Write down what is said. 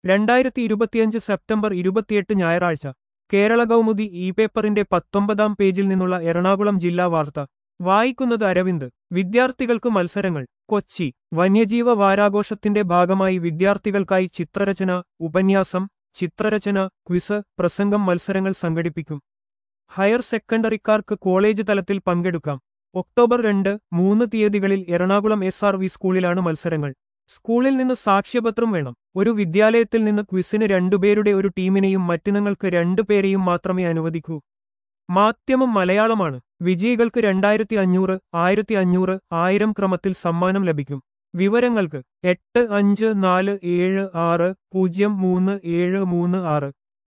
രണ്ടായിരത്തി ഇരുപത്തിയഞ്ച് സെപ്റ്റംബർ ഇരുപത്തിയെട്ട് ഞായറാഴ്ച കേരള കൗമുദി ഇ പേപ്പറിന്റെ പത്തൊമ്പതാം പേജിൽ നിന്നുള്ള എറണാകുളം ജില്ലാ വാർത്ത വായിക്കുന്നത് അരവിന്ദ് വിദ്യാർത്ഥികൾക്ക് മത്സരങ്ങൾ കൊച്ചി വന്യജീവ വാരാഘോഷത്തിന്റെ ഭാഗമായി വിദ്യാർത്ഥികൾക്കായി ചിത്രരചന ഉപന്യാസം ചിത്രരചന ക്വിസ് പ്രസംഗം മത്സരങ്ങൾ സംഘടിപ്പിക്കും ഹയർ സെക്കൻഡറിക്കാർക്ക് കോളേജ് തലത്തിൽ പങ്കെടുക്കാം ഒക്ടോബർ രണ്ട് മൂന്ന് തീയതികളിൽ എറണാകുളം എസ് ആർ വി സ്കൂളിലാണ് മത്സരങ്ങൾ സ്കൂളിൽ നിന്ന് സാക്ഷ്യപത്രം വേണം ഒരു വിദ്യാലയത്തിൽ നിന്ന് ക്വിസിന് രണ്ടുപേരുടെ ഒരു ടീമിനെയും മറ്റിനങ്ങൾക്ക് രണ്ടുപേരെയും മാത്രമേ അനുവദിക്കൂ മാധ്യമം മലയാളമാണ് വിജയികൾക്ക് രണ്ടായിരത്തി അഞ്ഞൂറ് ആയിരത്തി അഞ്ഞൂറ് ആയിരം ക്രമത്തിൽ സമ്മാനം ലഭിക്കും വിവരങ്ങൾക്ക് എട്ട് അഞ്ച് നാല് ഏഴ് ആറ് പൂജ്യം മൂന്ന് ഏഴ് മൂന്ന് ആറ്